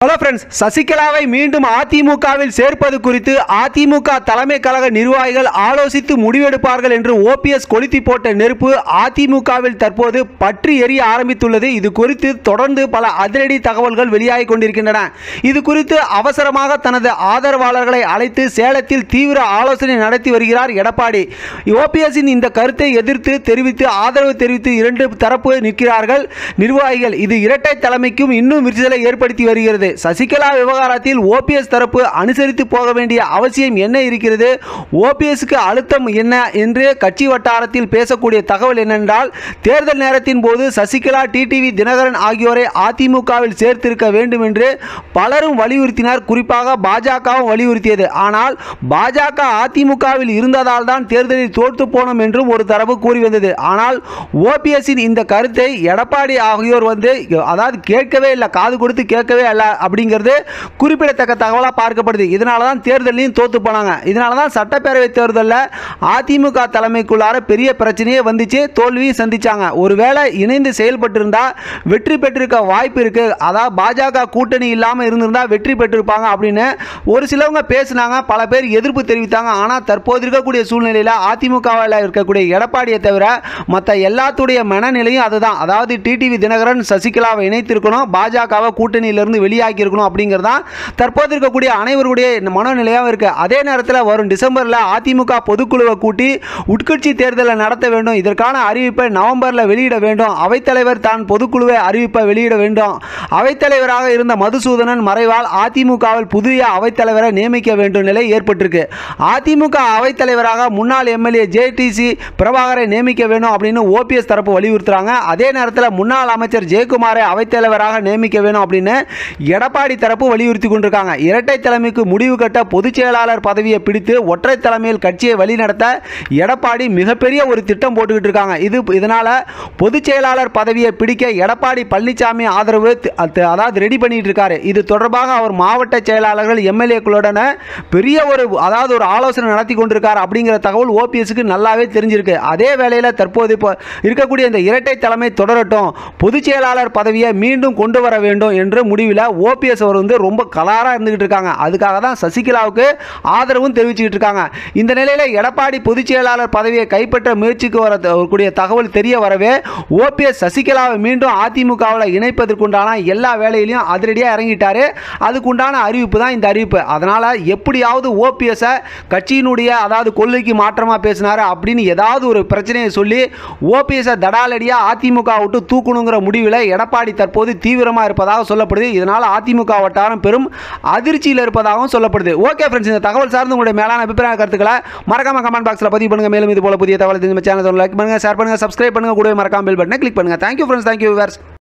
hello friends சசிகலாவை மீண்டும் அதிமுகவில் சேர்ப்பது குறித்து அதிமுக தலைமை கழக நிர்வாகிகள் ஆலோசித்து முடிவெடுப்பார்கள் என்று ஓபிஎஸ் கொளுத்தி போட்ட நெருப்பு அதிமுகவில் தற்போது பற்றி எரிய ஆரம்பித்துள்ளது இது குறித்து தொடர்ந்து பல அதிரடி தகவல்கள் வெளியாகி கொண்டிருக்கின்றன இது குறித்து அவசரமாக தனது ஆதரவாளர்களை அழைத்து சேலத்தில் தீவிர ஆலோசனை நடத்தி வருகிறார் எடப்பாடி ஓபிஎஸ்ஸின் இந்த கருத்தை எதிர்த்து தெரிவித்து ஆதரவு தெரிவித்து இரண்டு தரப்பு நிற்கிறார்கள் நிர்வாகிகள் இது இரட்டை தலைமைக்கும் இன்னும் விரிசலை ஏற்படுத்தி வருகிறது சசிகலா விவகாரத்தில் ஓபிஎஸ் தரப்பு அனுசரித்து போக வேண்டிய அவசியம் என்ன இருக்கிறது ஓபிஎஸ்க்கு அழுத்தம் என்ன என்று கட்சி வட்டாரத்தில் பேசக்கூடிய தகவல் என்னென்றால் தேர்தல் நேரத்தின் போது சசிகலா டிடிவி தினகரன் ஆகியோரை அதிமுகவில் சேர்த்திருக்க வேண்டும் என்று பலரும் வலியுறுத்தினார் குறிப்பாக பாஜகவும் வலியுறுத்தியது ஆனால் பாஜக அதிமுகவில் இருந்ததால் தான் தேர்தலில் தோற்று போனோம் என்றும் ஒரு தரப்பு கூறி வந்தது ஆனால் ஓபிஎஸ்ஸின் இந்த கருத்தை எடப்பாடி ஆகியோர் வந்து அதாவது கேட்கவே இல்லை காது கொடுத்து கேட்கவே இல்லை அப்படிங்கிறது குறிப்பிடத்தக்க தகவலாக பார்க்கப்படுது இதனால தான் தேர்தலையும் தோத்து போனாங்க இதனால தான் சட்டப்பேரவை தேர்தலில் அதிமுக தலைமைக்குள்ளார பெரிய பிரச்சனையே வந்துச்சு தோல்வியும் சந்திச்சாங்க ஒருவேளை இணைந்து செயல்பட்டிருந்தா வெற்றி பெற்றிருக்க வாய்ப்பு இருக்கு அதாவது பாஜக கூட்டணி இல்லாமல் இருந்திருந்தா வெற்றி பெற்றிருப்பாங்க அப்படின்னு ஒரு சிலவங்க பேசினாங்க பல பேர் எதிர்ப்பு தெரிவித்தாங்க ஆனால் தற்போது இருக்கக்கூடிய சூழ்நிலையில் அதிமுகவில் இருக்கக்கூடிய எடப்பாடியை தவிர மற்ற எல்லாத்துடைய மனநிலையும் அதுதான் அதாவது டிடிவி தினகரன் சசிகலாவை இணைத்திருக்கணும் பாஜகவை கூட்டணியிலிருந்து வெளியாக்கி இருக்கணும் அப்படிங்கிறது தான் தற்போது இருக்கக்கூடிய அனைவருடைய மனநிலையாகவும் இருக்கு அதே நேரத்தில் வரும் டிசம்பரில் அதிமுக பொதுக்குழுவை கூட்டி உட்கட்சி தேர்தலை நடத்த வேண்டும் இதற்கான அறிவிப்பை நவம்பரில் வெளியிட வேண்டும் அவைத்தலைவர் தான் பொதுக்குழுவை அறிவிப்பை வெளியிட வேண்டும் அவைத்தலைவராக இருந்த மதுசூதனன் மறைவால் அதிமுகவில் புதிய அவைத்தலைவரை நியமிக்க வேண்டும் நிலை ஏற்பட்டிருக்கு அதிமுக அவைத்தலைவராக முன்னாள் எம்எல்ஏ ஜேடிசி பிரபாகரை நியமிக்க வேண்டும் அப்படின்னு ஓபிஎஸ் தரப்பு வலியுறுத்துறாங்க அதே நேரத்தில் முன்னாள் அமைச்சர் ஜெயக்குமாரை அவைத்தலைவராக நியமிக்க வேணும் அப்படின்னு எடப்பாடி தரப்பு வலியுறுத்தி கொண்டிருக்காங்க இரட்டை தலைமைக்கு முடிவு கட்ட பொதுச் செயலாளர் பதவியை பிடித்து ஒற்றை தலைமையில் கட்சியை வழிநடத்த எடப்பாடி மிகப்பெரிய ஒரு திட்டம் போட்டுக்கிட்டு இருக்காங்க இது இதனால பொதுச் செயலாளர் பதவியை பிடிக்க எடப்பாடி பழனிசாமி ஆதரவு தி- அத்த- அதாவது ரெடி பண்ணிட்டு இருக்காரு இது தொடர்பாக அவர் மாவட்ட செயலாளர்கள் எம்எல்ஏக்களுடன் பெரிய ஒரு அதாவது ஒரு ஆலோசனை நடத்தி கொண்டிருக்கார் அப்படிங்கிற தகவல் ஓபிஎஸ்க்கு நல்லாவே தெரிஞ்சிருக்கு அதே வேளையில் தற்போது இப்போ இருக்கக்கூடிய இந்த இரட்டை தலைமை தொடரட்டும் பொதுச் செயலாளர் பதவியை மீண்டும் கொண்டு வர வேண்டும் என்ற முடிவில் ஓபிஎஸ் அவர் வந்து ரொம்ப கலாராக இருந்துகிட்டு இருக்காங்க அதுக்காக தான் சசிகலாவுக்கு ஆதரவும் தெரிவிச்சுக்கிட்டு இருக்காங்க இந்த நிலையில் எடப்பாடி பொதுச் செயலாளர் பதவியை கைப்பற்ற முயற்சிக்கு வர கூடிய தகவல் தெரிய வரவே ஓபிஎஸ் சசிகலாவை மீண்டும் அதிமுகவில் இணைப்பதற்குண்டான எல்லா வேலையிலையும் அதிரடியாக இறங்கிட்டாரு அதுக்குண்டான அறிவிப்பு தான் இந்த அறிவிப்பு அதனால் எப்படியாவது ஓபிஎஸ்ஸை கட்சியினுடைய அதாவது கொள்கைக்கு மாற்றமாக பேசினாரு அப்படின்னு ஏதாவது ஒரு பிரச்சனையை சொல்லி ஓபிஎஸ்ஸை தடாலடியாக அதிமுக விட்டு தூக்கணுங்கிற முடிவில் எடப்பாடி தற்போது தீவிரமாக இருப்பதாக சொல்லப்படுது இதனால் அதிமுக வட்டாரம் பெரும் அதிர்ச்சியில் இருப்பதாகவும் சொல்லப்படுது ஓகே ஃப்ரெண்ட்ஸ் இந்த தகவல் சார்ந்து உங்களுடைய மேலான அபிப்பிராய கருத்துக்களை மறக்காம கமெண்ட் பாக்ஸில் பதிவு பண்ணுங்க மேலும் இது போல புதிய தகவல் தெரிஞ்ச சேனல் லைக் பண்ணுங்க ஷேர் பண்ணுங்க சப்ஸ்கிரைப் பண்ணுங்க கூட மறக்காம பெல் பட்டனை கிளிக் பண்ணுங்க தேங்க்யூ ஃப்ரெண்ட்ஸ் தேங்க்யூ விவர்ஸ்